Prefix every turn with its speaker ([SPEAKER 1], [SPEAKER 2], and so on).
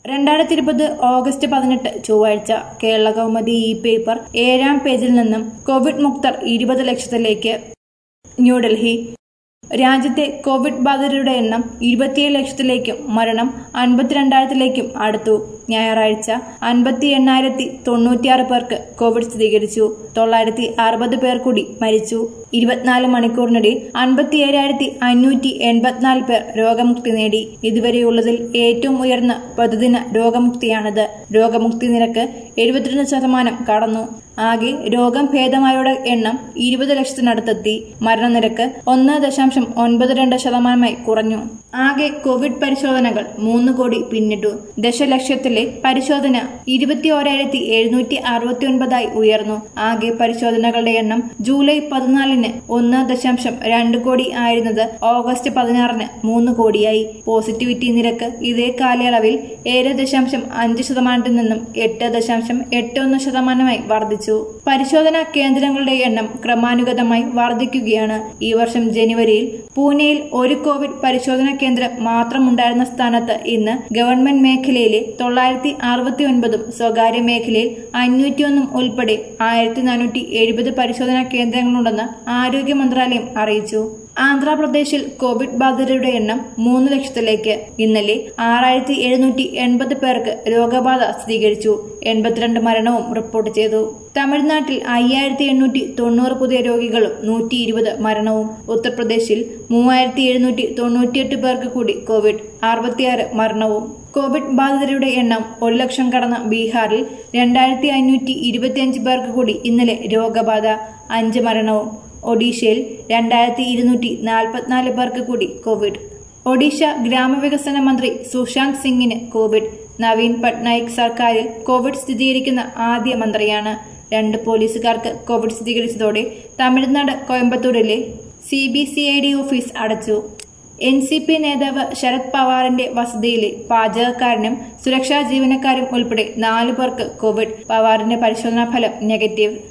[SPEAKER 1] രണ്ടായിരത്തി ഇരുപത് ഓഗസ്റ്റ് പതിനെട്ട് ചൊവ്വാഴ്ച കേരള കൗമുദി ഇ പേപ്പർ ഏഴാം പേജിൽ നിന്നും കോവിഡ് മുക്തർ ഇരുപത് ലക്ഷത്തിലേക്ക് ന്യൂഡൽഹി രാജ്യത്തെ കോവിഡ് ബാധിതരുടെ എണ്ണം ഇരുപത്തിയേഴ് ലക്ഷത്തിലേക്കും മരണം അൻപത്തിരണ്ടായിരത്തിലേക്കും അടുത്തു ഞായറാഴ്ച അൻപത്തി എണ്ണായിരത്തി തൊണ്ണൂറ്റിയാറ് പേർക്ക് കോവിഡ് സ്ഥിരീകരിച്ചു തൊള്ളായിരത്തി അറുപത് പേർ കൂടി മരിച്ചു ഇരുപത്തിനാല് മണിക്കൂറിനിടെ അൻപത്തി ഏഴായിരത്തി അഞ്ഞൂറ്റി എൺപത്തിനാല് പേർ രോഗമുക്തി നേടി ഇതുവരെയുള്ളതിൽ ഏറ്റവും ഉയർന്ന പ്രതിദിന രോഗമുക്തിയാണിത് രോഗമുക്തി നിരക്ക് എഴുപത്തിരണ്ട് ശതമാനം കടന്നു ആകെ രോഗം ഭേദമായവരുടെ എണ്ണം ഇരുപത് ലക്ഷത്തിനടുത്തെത്തി മരണനിരക്ക് ഒന്ന് ദശാംശം ഒൻപത് രണ്ട് ശതമാനമായി കുറഞ്ഞു ആകെ കോവിഡ് പരിശോധനകൾ മൂന്ന് കോടി പിന്നിട്ടു ദശലക്ഷത്തിലെ പരിശോധന ഇരുപത്തി ഓരായിരത്തി എഴുന്നൂറ്റി അറുപത്തി ഒൻപതായി ഉയർന്നു ആകെ പരിശോധനകളുടെ എണ്ണം ജൂലൈ പതിനാലിന് ഒന്ന് ദശാംശം രണ്ട് കോടി ആയിരുന്നത് ഓഗസ്റ്റ് പതിനാറിന് മൂന്ന് കോടിയായി പോസിറ്റിവിറ്റി നിരക്ക് ഇതേ കാലയളവിൽ ഏഴ് ദശാംശം അഞ്ച് ശതമാനത്തിൽ നിന്നും എട്ട് ദശാംശം എട്ട് ഒന്ന് ശതമാനമായി വർദ്ധിച്ചു പരിശോധനാ കേന്ദ്രങ്ങളുടെ എണ്ണം ക്രമാനുഗതമായി വർദ്ധിക്കുകയാണ് ഈ വർഷം ജനുവരിയിൽ പൂനെയിൽ ഒരു കോവിഡ് പരിശോധനാ കേന്ദ്രം മാത്രമുണ്ടായിരുന്ന സ്ഥാനത്ത് ഇന്ന് ഗവൺമെന്റ് മേഖലയിലെ തൊള്ളായിരത്തി അറുപത്തി ഒൻപതും സ്വകാര്യ മേഖലയിൽ അഞ്ഞൂറ്റിയൊന്നും ഉൾപ്പെടെ ആയിരത്തി നാനൂറ്റി എഴുപത് പരിശോധനാ കേന്ദ്രങ്ങളുണ്ടെന്ന് ആരോഗ്യ മന്ത്രാലയം അറിയിച്ചു ആന്ധ്രാപ്രദേശിൽ കോവിഡ് ബാധിതരുടെ എണ്ണം മൂന്ന് ലക്ഷത്തിലേക്ക് ഇന്നലെ ആറായിരത്തി എഴുന്നൂറ്റി എൺപത് പേർക്ക് രോഗബാധ സ്ഥിരീകരിച്ചു എൺപത്തിരണ്ട് മരണവും റിപ്പോർട്ട് ചെയ്തു തമിഴ്നാട്ടിൽ അയ്യായിരത്തി എണ്ണൂറ്റി തൊണ്ണൂറ് പുതിയ രോഗികളും നൂറ്റി ഇരുപത് മരണവും ഉത്തർപ്രദേശിൽ മൂവായിരത്തി എഴുന്നൂറ്റി തൊണ്ണൂറ്റിയെട്ട് പേർക്ക് കൂടി കോവിഡ് അറുപത്തിയാറ് മരണവും കോവിഡ് ബാധിതരുടെ എണ്ണം ഒരു ലക്ഷം കടന്ന ബീഹാറിൽ രണ്ടായിരത്തി അഞ്ഞൂറ്റി ഇരുപത്തിയഞ്ച് പേർക്ക് കൂടി ഇന്നലെ രോഗബാധ അഞ്ച് മരണവും ഒഡീഷയിൽ രണ്ടായിരത്തി ഇരുന്നൂറ്റി നാൽപ്പത്തിനാല് പേർക്ക് കൂടി കോവിഡ് ഒഡീഷ ഗ്രാമവികസന മന്ത്രി സുശാന്ത് സിംഗിന് കോവിഡ് നവീൻ പട്നായിക് സർക്കാരിൽ കോവിഡ് സ്ഥിരീകരിക്കുന്ന ആദ്യ മന്ത്രിയാണ് രണ്ട് പോലീസുകാർക്ക് കോവിഡ് സ്ഥിരീകരിച്ചതോടെ തമിഴ്നാട് കോയമ്പത്തൂരിലെ C B C I D office അടച്ചു എൻ സി പി നേതാവ് ശരത് പവാറിന്റെ വസതിയിലെ പാചകക്കാരനും സുരക്ഷാ ജീവനക്കാരും ഉൾപ്പെടെ നാലു പേർക്ക് കോവിഡ് പവാറിന്റെ പരിശോധനാ ഫലം നെഗറ്റീവ്